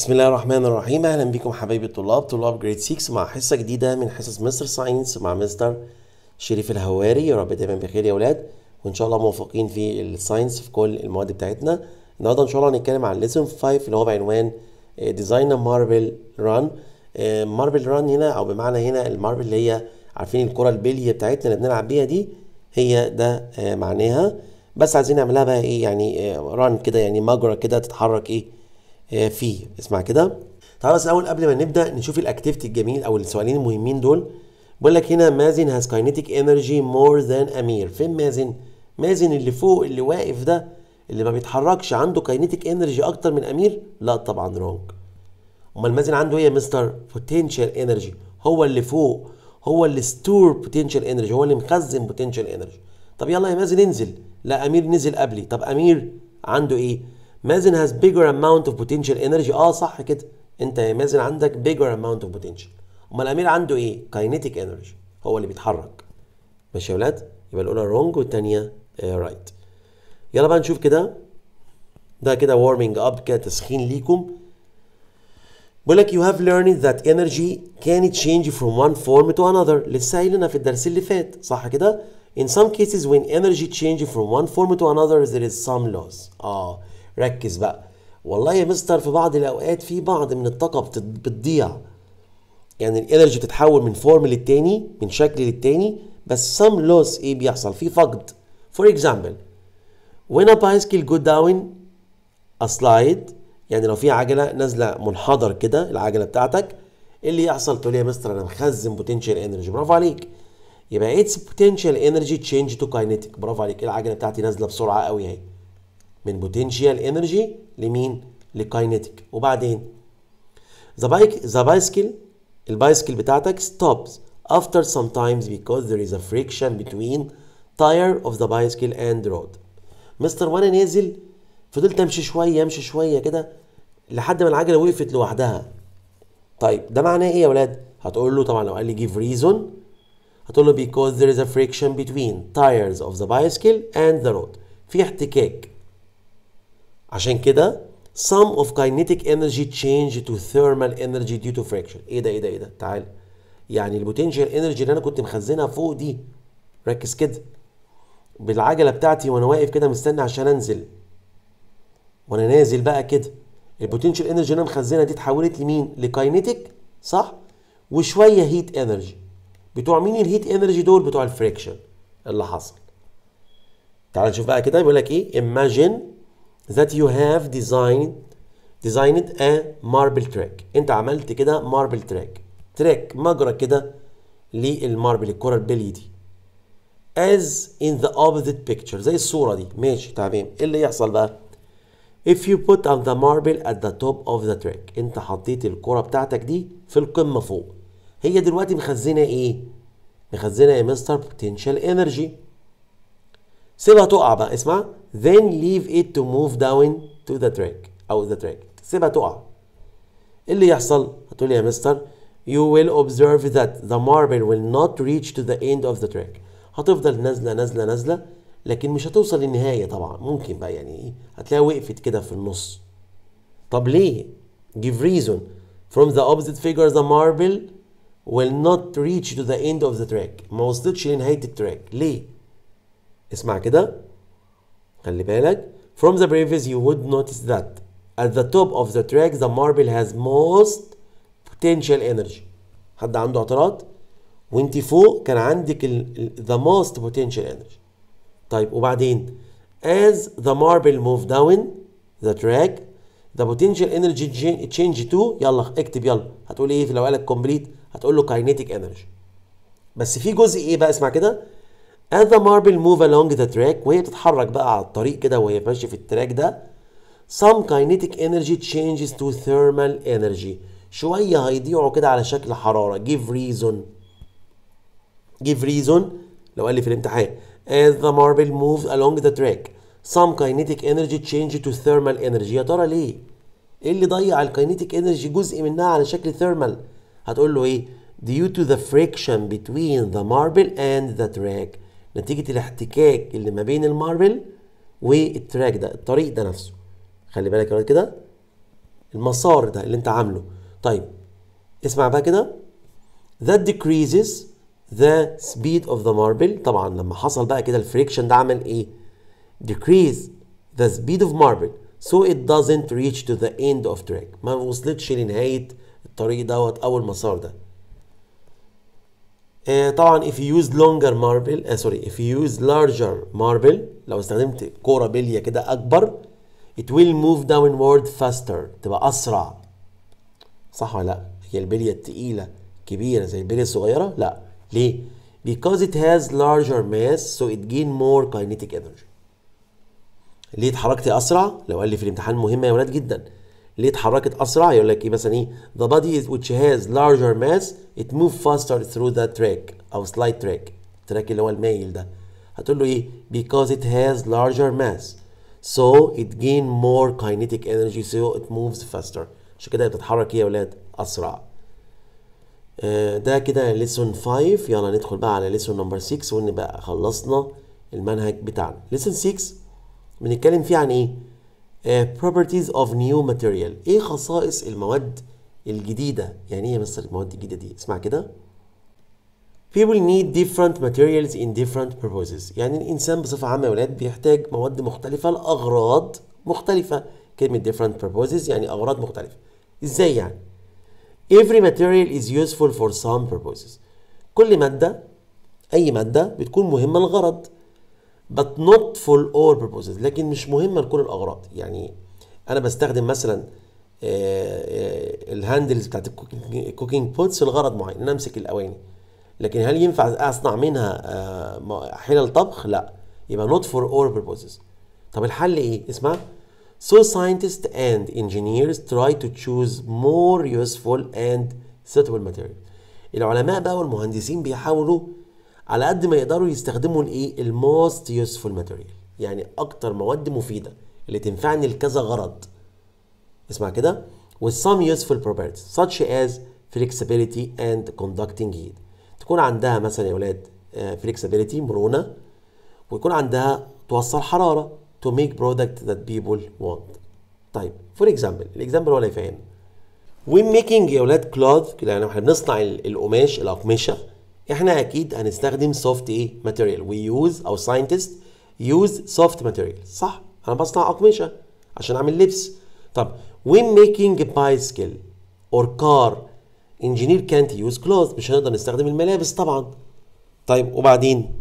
بسم الله الرحمن الرحيم اهلا بكم حبايبي الطلاب طلاب جريد 6 مع حصه جديده من حصص مستر ساينس مع مستر شريف الهواري يا رب دايما بخير يا اولاد وان شاء الله موفقين في الساينس في كل المواد بتاعتنا النهارده ان شاء الله هنتكلم عن ليسون 5 اللي هو بعنوان ديزاين ماربل ران ماربل ران هنا او بمعنى هنا الماربل اللي هي عارفين الكره البليه بتاعتنا اللي بنلعب بيها دي هي ده آه، معناها بس عايزين نعملها بقى ايه يعني ران كده يعني مجرى كده تتحرك ايه آه، فيه اسمع كده تعال بس اول قبل ما نبدا نشوف الاكتيفيتي الجميل او السؤالين المهمين دول بيقول لك هنا مازن هاز كاينيتيك انرجي مور ذان امير فين مازن مازن اللي فوق اللي واقف ده اللي ما بيتحركش عنده كاينيتيك انرجي اكتر من امير لا طبعا رونج امال مازن عنده ايه يا مستر بوتنشال انرجي هو اللي فوق هو اللي ستور بوتنشال انرجي هو اللي مخزن بوتنشال انرجي طب يلا يا مازن انزل لا امير نزل قبلي طب امير عنده ايه مازن has bigger amount of potential energy اه صح كده انت يا مازن عندك bigger amount of potential امال امير عنده ايه kinetic energy هو اللي بيتحرك ماشي يا ولاد يبقى الاولى wrong والثانيه رايت right. يلا بقى نشوف كده ده كده warming up كده تسخين ليكم بيقول لك you have learned that energy can change from one form to another لسه قايلنا في الدرس اللي فات صح كده in some cases when energy change from one form to another there is some loss اه ركز بقى والله يا مستر في بعض الاوقات في بعض من الطاقه بتض- بتضيع يعني الانرجي بتتحول من فورم للتاني من شكل للتاني بس some loss ايه بيحصل في فقد for example when a bicycle go down a slide يعني لو في عجله نازله منحدر كده العجله بتاعتك ايه اللي يحصل تقول لي يا مستر انا مخزن بوتنشال انرجي برافو عليك يبقى its potential energy change to kinetic برافو عليك العجله بتاعتي نازله بسرعه قوي اهي من بوتنشال انرجي لمين لكاينيتيك وبعدين the bike the bicycle البايسكل بتاعتك stops after some times because there is a friction between tire of the bicycle and road مستر وانا نازل فضلت امشي شويه امشي شويه كده لحد ما العجله وقفت لوحدها طيب ده معناه ايه يا ولاد هتقول له طبعا لو قال لي give reason هتقول له because there is a friction between tires of the bicycle and the road في احتكاك عشان كده some of kinetic energy change to thermal energy due to friction ايه ده ايه ده ايه ده تعال يعني البوتنشال انرجي اللي انا كنت مخزنها فوق دي ركز كده بالعجله بتاعتي وانا واقف كده مستني عشان انزل وانا نازل بقى كده البوتنشال انرجي اللي انا مخزنها دي اتحولت لمين لكاينيتيك صح وشويه هيت انرجي بتوع مين الهيت انرجي دول بتوع الفريكشن اللي حصل تعال نشوف بقى كده بيقول لك ايه imagine that you have designed designed a marble track انت عملت كده marble track تراك مجرى كده للماربل الكره البلي دي as in the opposite picture زي الصوره دي ماشي تمام ايه اللي يحصل بقى if you put on the marble at the top of the track انت حطيت الكره بتاعتك دي في القمه فوق هي دلوقتي مخزنه ايه مخزنه يا مستر potential energy سيبها تقع بقى اسمع then leave it to move down to the track او the track سيبها تقع ايه اللي يحصل هتقول لي يا مستر you will observe that the marble will not reach to the end of the track هتفضل نازله نازله نازله لكن مش هتوصل للنهايه طبعا ممكن بقى يعني ايه هتلاقيها وقفت كده في النص طب ليه give reason from the opposite figure the marble will not reach to the end of the track ما وصلتش لنهايه التراك ليه اسمع كده خلي بالك from the previous you would notice that at the top of the track the marble has most potential energy حد عنده اعتراض وانت فوق كان عندك ال, ال, the most potential energy طيب وبعدين as the marble move down the track the potential energy cha- change to يلا اكتب يلا هتقول ايه لو قالك complete هتقول له kinetic energy بس في جزء ايه بقى اسمع كده as the marble move along the track وهي بتتحرك بقى على الطريق كده وهي ماشيه في التراك ده some kinetic energy changes to thermal energy شويه هيضيعوا كده على شكل حراره give reason give reason لو قال لي في الامتحان as the marble moves along the track some kinetic energy change to thermal energy يا ترى ليه ايه اللي ضيع الكاينيتيك انرجي جزء منها على شكل ثيرمال هتقول له ايه due to the friction between the marble and the track نتيجة الاحتكاك اللي ما بين الماربل والتراك ده الطريق ده نفسه خلي بالك يا ولاد كده المسار ده اللي انت عامله طيب اسمع بقى كده that decreases the speed of the marble طبعا لما حصل بقى كده الفريكشن ده عمل ايه decrease the speed of marble so it doesn't reach to the end of track ما وصلتش لنهاية الطريق دوت أو المسار ده آه طبعا if you use longer marble آه sorry if you use larger marble لو استخدمت كورة بلية كده أكبر it will move downward faster تبقى أسرع صح ولا لا هي البلية التقيلة كبيرة زي البلية الصغيرة لا ليه because it has larger mass so it gain more kinetic energy ليه اتحركتي اسرع لو قال لي في الامتحان مهمه يا ولاد جدا ليه اتحركت اسرع يقول لك ايه مثلا ايه the body is which has larger mass it move faster through the track او slide track التراك اللي هو المايل ده هتقول له ايه because it has larger mass so it gain more kinetic energy so it moves faster عشان كده بتتحرك ايه يا ولاد اسرع آه ده كده ليسون 5 يلا ندخل بقى على ليسون نمبر 6 ونبقى خلصنا المنهج بتاعنا ليسون 6 بنتكلم فيه عن ايه uh, properties of new material ايه خصائص المواد الجديدة يعني ايه يا مستر المواد الجديدة دي اسمع كده people need different materials in different purposes يعني الانسان بصفة عامة يا ولاد بيحتاج مواد مختلفة لأغراض مختلفة كلمة different purposes يعني أغراض مختلفة ازاي يعني every material is useful for some purposes كل مادة أي مادة بتكون مهمة لغرض but not for all purposes لكن مش مهمة لكل الأغراض يعني أنا بستخدم مثلا الهاندلز بتاعت الكوكينج بوتس لغرض معين إن أنا أمسك الأواني لكن هل ينفع أصنع منها حلل طبخ؟ لا يبقى not for all purposes طب الحل إيه؟ اسمع So scientists and engineers try to choose more useful and suitable material العلماء بقى والمهندسين بيحاولوا على قد ما يقدروا يستخدموا الايه الموست يوسفول ماتيريال يعني اكتر مواد مفيده اللي تنفعني لكذا غرض اسمع كده with some useful properties such as flexibility and conducting heat تكون عندها مثلا يا ولاد flexibility مرونه ويكون عندها توصل حراره to make product that people want طيب for example الاكزامبل هو اللي يفهم when making يا ولاد cloth يعني احنا بنصنع القماش الاقمشه احنا اكيد هنستخدم سوفت ايه ماتيريال وي يوز او ساينتست يوز سوفت ماتيريال صح انا بصنع اقمشه عشان اعمل لبس طب when making a bicycle or car engineer can't use clothes مش هنقدر نستخدم الملابس طبعا طيب وبعدين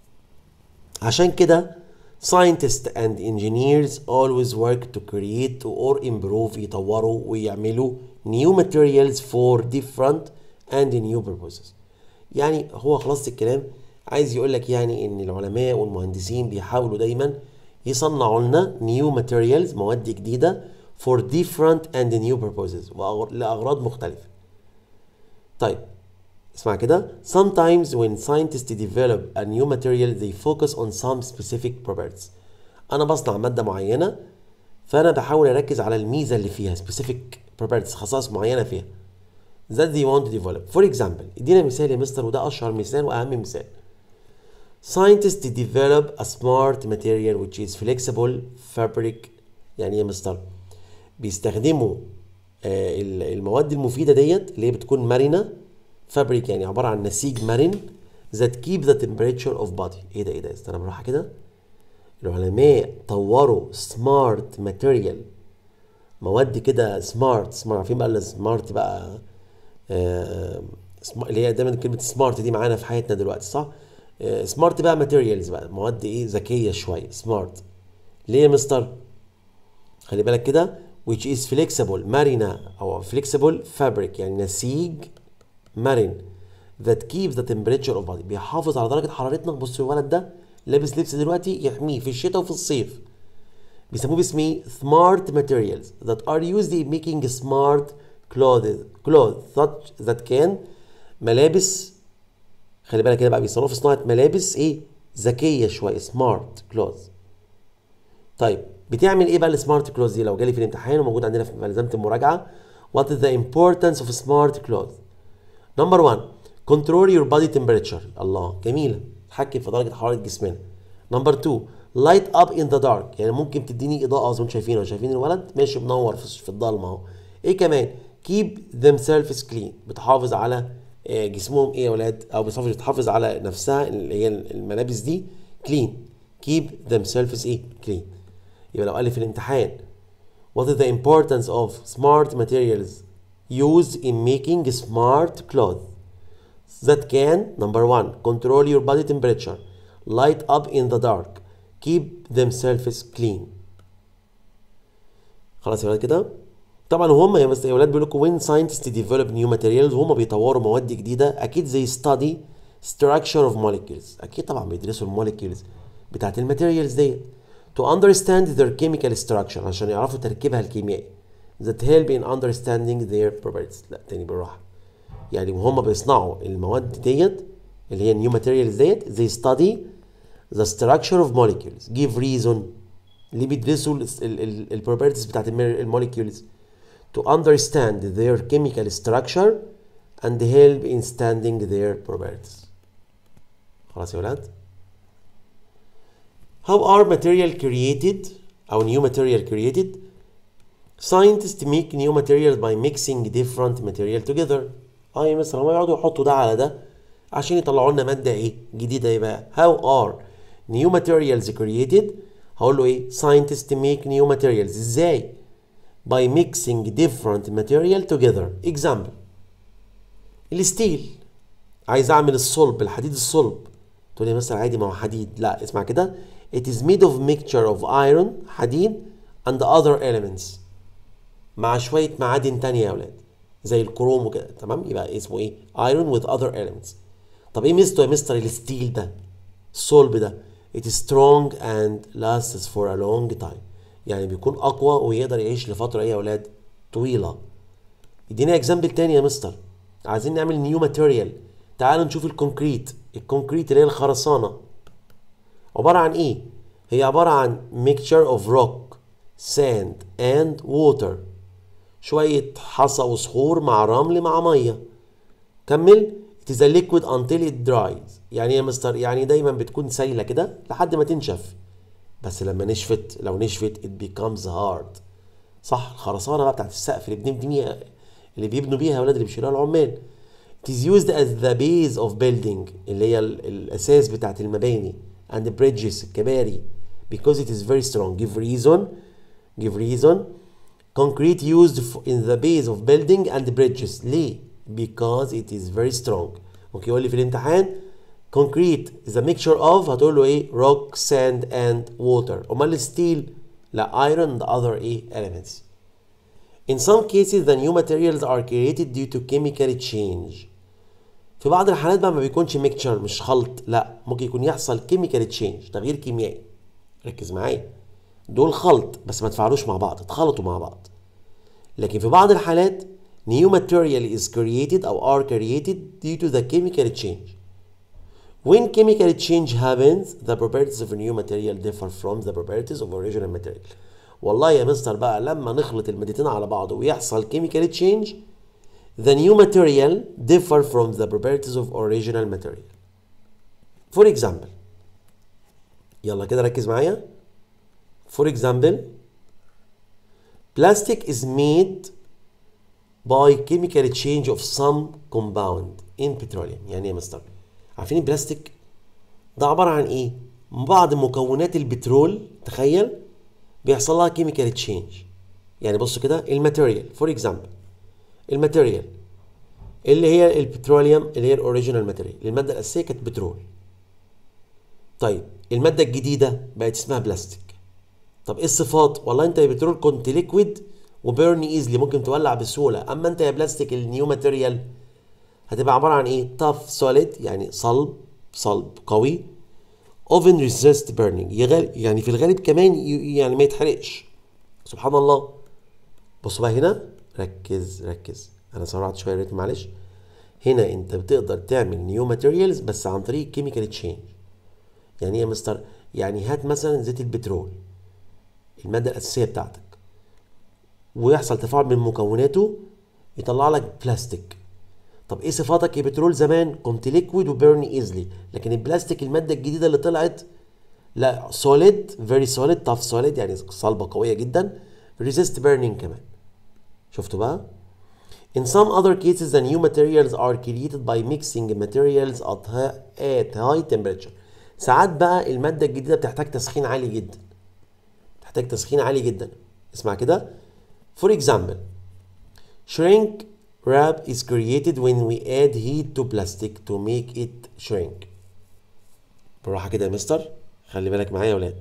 عشان كده scientists and engineers always work to create or improve يطوروا ويعملوا new materials for different and new purposes يعني هو خلاص الكلام عايز يقول لك يعني ان العلماء والمهندسين بيحاولوا دايما يصنعوا لنا new materials مواد جديده for different and new purposes لاغراض مختلفه طيب اسمع كده sometimes when scientists develop a new material they focus on some specific properties انا بصنع ماده معينه فانا بحاول اركز على الميزه اللي فيها specific properties خصائص معينه فيها that they want to develop. For example, ادينا مثال يا مستر وده اشهر مثال واهم مثال. Scientists develop a smart material which is flexible fabric يعني ايه يا مستر؟ بيستخدموا آه المواد المفيدة ديت اللي هي بتكون مرنة فابريك يعني عبارة عن نسيج مرن that keep the temperature of body ايه ده ايه ده استنى بالراحة كده العلماء طوروا smart material مواد كده سمارت سمارت عارفين بقى السمارت بقى آه اللي هي دايما كلمه سمارت دي معانا في حياتنا دلوقتي صح آه سمارت بقى ماتيريالز بقى مواد ايه ذكيه شويه سمارت ليه يا مستر خلي بالك كده which is flexible مرنه او flexible fabric يعني نسيج مرن that keeps the temperature of body بيحافظ على درجه حرارتنا بص الولد ده لابس لبس دلوقتي يحميه في الشتاء وفي الصيف بيسموه باسم ايه smart materials that are used in making smart clothes clothes such that can ملابس خلي بالك كده بقى بيصنعوا في صناعه ملابس ايه ذكيه شويه smart clothes طيب بتعمل ايه بقى السمارت كلوز دي لو جالي في الامتحان وموجود عندنا في ملزمه المراجعه what is the importance of smart clothes number one control your body temperature الله جميله تحكم في درجه حراره جسمنا number two light up in the dark يعني ممكن تديني اضاءه زي ما انتم شايفين شايفين الولد ماشي منور في الضلمه اهو ايه كمان keep themselves clean بتحافظ على آه، جسمهم ايه يا ولاد او بتحافظ بتحافظ على نفسها اللي هي الملابس دي clean keep themselves ايه clean يبقى لو قال لي في الامتحان what is the importance of smart materials used in making smart clothes that can number one control your body temperature light up in the dark keep themselves clean خلاص يا ولاد كده طبعا هم يا بس يا ولاد بيقول لكم when scientists develop new materials وهم بيطوروا مواد جديده اكيد زي study structure of molecules اكيد طبعا بيدرسوا الموليكيولز بتاعت الماتيريالز ديت to understand their chemical structure عشان يعرفوا تركيبها الكيميائي that help in understanding their properties لا تاني بالراحه يعني وهم بيصنعوا المواد ديت اللي هي النيو ماتيريالز ديت they study the structure of molecules give reason اللي بيدرسوا البروبرتيز بتاعت الموليكيولز to understand their chemical structure and help in standing their properties خلاص يا ولاد how are material created أو new material created scientists make new materials by mixing different material together اه يا مستر هما يقعدوا يحطوا ده على ده عشان يطلعوا لنا مادة ايه جديدة يبقى how are new materials created هقول له ايه scientists make new materials ازاي by mixing different material together example الستيل عايز اعمل الصلب الحديد الصلب تقول لي مثلا عادي ما هو حديد لا اسمع كده it is made of mixture of iron حديد and other elements مع شوية معادن تانية يا ولاد زي الكروم وكده تمام يبقى اسمه ايه iron with other elements طب ايه ميزته يا مستر الستيل ده الصلب ده it is strong and lasts for a long time يعني بيكون اقوى ويقدر يعيش لفتره ايه يا اولاد طويله ادينا اكزامبل تاني يا مستر عايزين نعمل نيو ماتيريال تعالوا نشوف الكونكريت الكونكريت اللي هي الخرسانه عباره عن ايه هي عباره عن mixture of rock sand and water شويه حصى وصخور مع رمل مع ميه كمل it is a liquid until it dries يعني ايه يا مستر يعني دايما بتكون سايله كده لحد ما تنشف بس لما نشفت لو نشفت it becomes hard صح الخرسانه بقى بتاعت السقف اللي بنبني بيها اللي بيبنوا بيها اولاد اللي بيشيلوها العمال it is used as the base of building اللي هي الاساس بتاعت المباني and bridges الكباري because it is very strong give reason give reason concrete used in the base of building and bridges ليه because it is very strong ممكن يقول لي في الامتحان concrete is a mixture of هتقول له ايه rock sand and water امال الستيل لا iron the other ايه elements in some cases the new materials are created due to chemical change في بعض الحالات بقى ما بيكونش mixture مش خلط لا ممكن يكون يحصل chemical change تغيير كيميائي ركز معايا دول خلط بس ما تفعلوش مع بعض اتخلطوا مع بعض لكن في بعض الحالات new material is created أو are created due to the chemical change When chemical change happens, the properties of a new material differ from the properties of original material. والله يا مستر بقى لما نخلط المادتين على بعض ويحصل chemical change, the new material differ from the properties of original material. For example, يلا كده ركز معايا. For example, plastic is made by chemical change of some compound in petroleum. يعني ايه يا مستر؟ عارفين البلاستيك ده عبارة عن ايه بعض مكونات البترول تخيل بيحصل لها كيميكال تشينج يعني بصوا كده الماتيريال فور اكزامبل الماتيريال اللي هي البتروليوم اللي هي الاوريجينال ماتيريال الماده الاساسيه كانت بترول طيب الماده الجديده بقت اسمها بلاستيك طب ايه الصفات والله انت يا بترول كنت ليكويد وبيرن ايزلي ممكن تولع بسهوله اما انت يا بلاستيك النيو ماتيريال هتبقى عبارة عن ايه tough solid يعني صلب صلب قوي oven resist burning يغل يعني في الغالب كمان يعني ما يتحرقش سبحان الله بصوا بقى هنا ركز ركز انا سرعت شويه ريت معلش هنا انت بتقدر تعمل نيو ماتيريالز بس عن طريق كيميكال تشينج يعني ايه يا مستر يعني هات مثلا زيت البترول الماده الاساسيه بتاعتك ويحصل تفاعل من مكوناته يطلع لك بلاستيك طب ايه صفاتك يا بترول زمان كنت ليكويد وبيرن ايزلي لكن البلاستيك الماده الجديده اللي طلعت لا سوليد فيري سوليد تاف سوليد يعني صلبه قويه جدا ريزيست بيرنينج كمان شفتوا بقى In some other cases the new materials are created by mixing materials at high, at high temperature ساعات بقى المادة الجديدة بتحتاج تسخين عالي جدا بتحتاج تسخين عالي جدا اسمع كده For example shrink wrap is created when we add heat to plastic to make it shrink بالراحة كده يا مستر خلي بالك معايا يا ولاد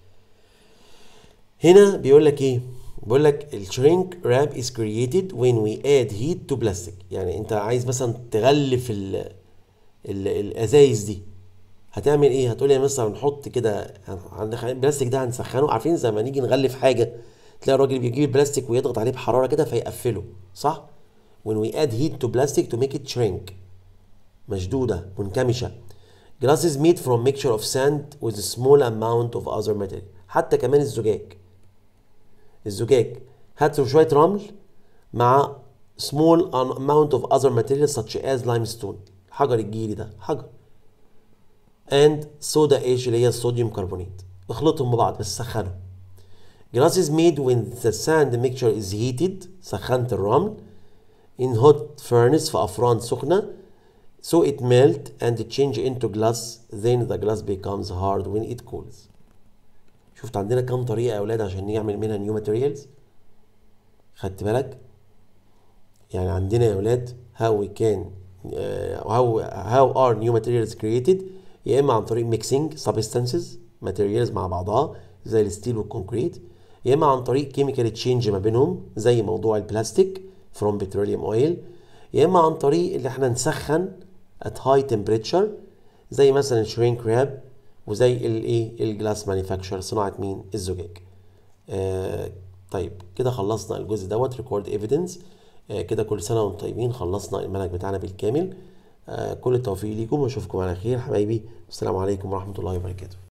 هنا بيقول لك ايه بيقول لك الشرينك راب is created when we add heat to plastic يعني انت عايز مثلا تغلف ال ال الازايز دي هتعمل ايه هتقول يا مستر هنحط كده عندك البلاستيك ده هنسخنه عارفين زي ما نيجي نغلف حاجه تلاقي الراجل بيجيب البلاستيك ويضغط عليه بحراره كده فيقفله صح when we add heat to plastic to make it shrink مشدوده منكمشه glass is made from mixture of sand with a small amount of other material حتى كمان الزجاج الزجاج هات له شويه رمل مع small amount of other materials such as limestone الحجر الجيري ده حجر and soda ash اللي هي الصوديوم كربونات اخلطهم ببعض بس سخنهم glass is made when the sand mixture is heated سخنت الرمل in hot furnace في أفران سخنة so it melt and change into glass then the glass becomes hard when it cools شفت عندنا كام طريقة يا أولاد عشان نعمل منها نيو ماتيريالز خدت بالك يعني عندنا يا أولاد how we can uh, how how are new materials created يا إما عن طريق mixing substances materials مع بعضها زي الستيل والكونكريت يا إما عن طريق chemical change ما بينهم زي موضوع البلاستيك from petroleum oil يا إما عن طريق اللي احنا نسخن at high temperature زي مثلا shrink wrap وزي الايه الجلاس مانيفاكتشر صناعه مين الزجاج آه طيب كده خلصنا الجزء دوت ريكورد ايفيدنس آه كده كل سنه وانتم طيبين خلصنا المنهج بتاعنا بالكامل آه كل التوفيق ليكم واشوفكم على خير حبايبي والسلام عليكم ورحمه الله وبركاته